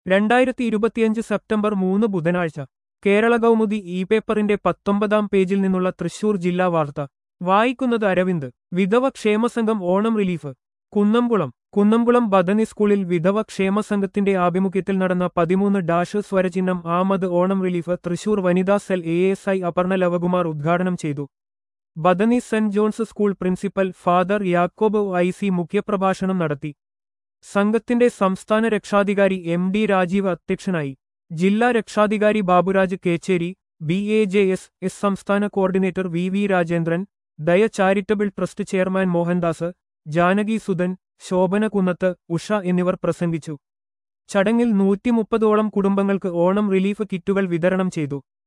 രണ്ടായിരത്തി ഇരുപത്തിയഞ്ച് സെപ്റ്റംബർ മൂന്ന് ബുധനാഴ്ച കേരള കൗമുദി ഇ പേപ്പറിന്റെ പത്തൊമ്പതാം പേജിൽ നിന്നുള്ള തൃശൂർ ജില്ലാ വാർത്ത വായിക്കുന്നത് അരവിന്ദ് വിധവ ക്ഷേമസംഘം ഓണം റിലീഫ് കുന്നംകുളം കുന്നംകുളം ബദനി സ്കൂളിൽ വിധവ ക്ഷേമസംഘത്തിന്റെ ആഭിമുഖ്യത്തിൽ നടന്ന പതിമൂന്ന് ഡാഷ് സ്വരചിഹ്നം ആമത് ഓണം റിലീഫ് തൃശൂർ വനിതാ cell A S I Aparna Lavakumar ഉദ്ഘാടനം ചെയ്തു Bethany Saint John's school principal father Yakob I C മുഖ്യപ്രഭാഷണം നടത്തി സംഘത്തിന്റെ സംസ്ഥാന രക്ഷാധികാരി എം ഡി രാജീവ് അധ്യക്ഷനായി ജില്ലാ രക്ഷാധികാരി Baburaj Kechery B A J S S സംസ്ഥാന coordinator V V Rajendran Daya charitable trust chairman Mohandas Janaki Sudhan Shobhana Kunnath Usha എന്നിവർ പ്രസംഗിച്ചു ചടങ്ങിൽ നൂറ്റിമുപ്പതോളം കുടുംബങ്ങൾക്ക് ഓണം റിലീഫ് കിറ്റുകൾ വിതരണം ചെയ്തു